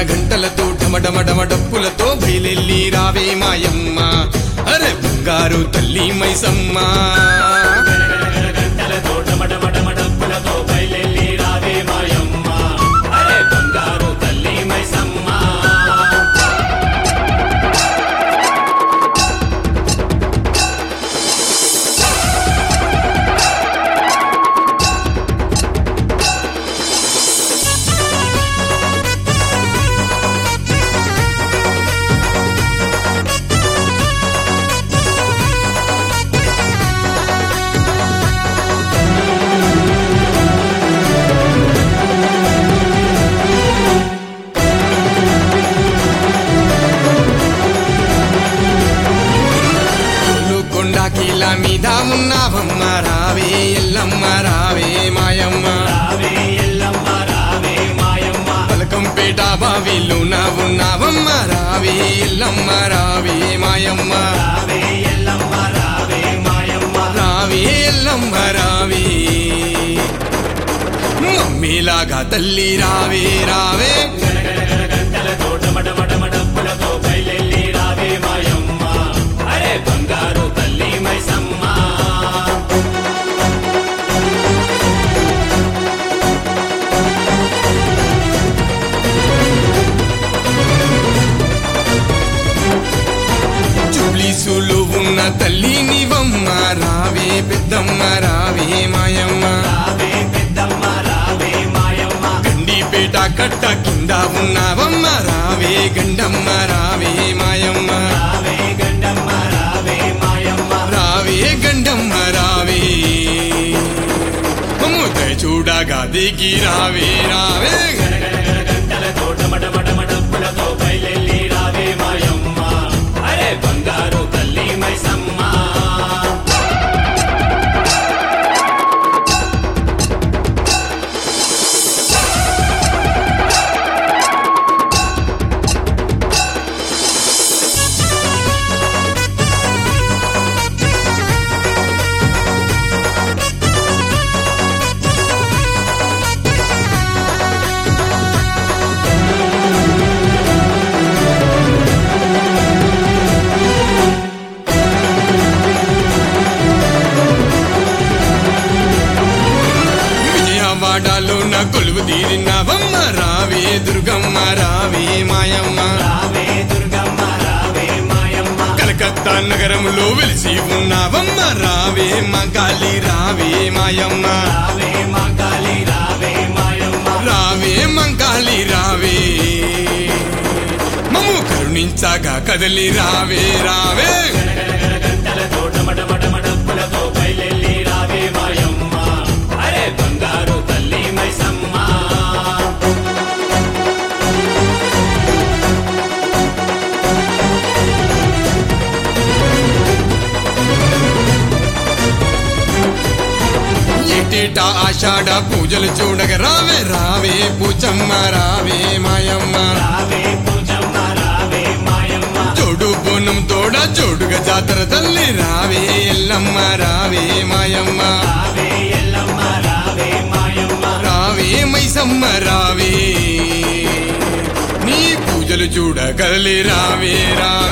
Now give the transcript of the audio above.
గంటలతో డమడమడమ డప్పులతో బయలెల్లి రావే మాయమ్మ అరే బంగారు తల్లి మైసమ్మ గంటలతో డమడమడమ డప్పులతో బయలెల్లి రావే మాయమ్మ అరే బంగారు తల్లి మైసమ్మ కొండ కీల మీద ఉన్నావమ్మ రావే ఎల్లమ్మ రావే మాయమ్మ రావే ఎల్లమ్మ రావే మాయమ్మ పలకంపేట బావిలోన ఉన్నావమ్మ రావే ఎల్లమ్మ రావే మాయమ్మ రావే ఎల్లమ్మ రావే మాయమ్మ రావే ఎల్లమ్మ రావే మమ్మీలాగా తల్లి రావే రావే గంటలతో డమడమడమ డప్పులతో బయలెల్లి రావే మాయమ్మ అరే బంగారు తల్లి మైసమ్మ జుబ్లీసులు ఉన్న తల్లి నీవమ్మ రావే పెద్దమ్మ రావే మాయమ్మ రావే పెద్దమ్మ రావే మాయమ్మ గండిపేట కట్ట కింద ఉన్నావమ్మ రావే గండమ్మ రావే మాయమ్మ రావే గండమ్మ రావే మాయమ్మ రావే గండమ్మ రావే మమ్ముత చూడగా దిగి రావే రావే గంటలతో డమడమడమ డప్పులతో బయలెల్లి రావే మాయమ్మ అరే బంగారు తల్లి మైసమ్మ విజయవాడలో నా కొలువు తీరినవమ్మ రావే దుర్గమ్మ రావే మాయమ్మ రావే దుర్గమ్మ రావే మాయమ్మ కలకత్తా నగరంలో వెలిసి ఉన్నావమ్మ రావే మగాలి రావే మాయమ్మ రావే మాకాళి రావే మాయమ్మ రావే మంకాలి రావే మమ్ము కరుణించగా కదలి రావే రావే గంటలతో డమడమడమ డప్పులతో బయలెల్లి రావే మాయమ్మ అరే బంగారు తల్లి మైసమ్మ ఏటేటా ఆషాఢ పూజలు చూడగ రావే రావే పూచమ్మ రావే మాయమ్మ రావే పూజమ్మ రావే మాయమ్మ జోడు బోనం తోడ జోడుగా జాతర తల్లి రావే ఎల్లమ్మ రావే మాయమ్మ రావే ఎల్లమ్మ రావే మాయమ్మ రావే మైసమ్మ రావే నీ పూజలు చూడ కదలి రావే రావే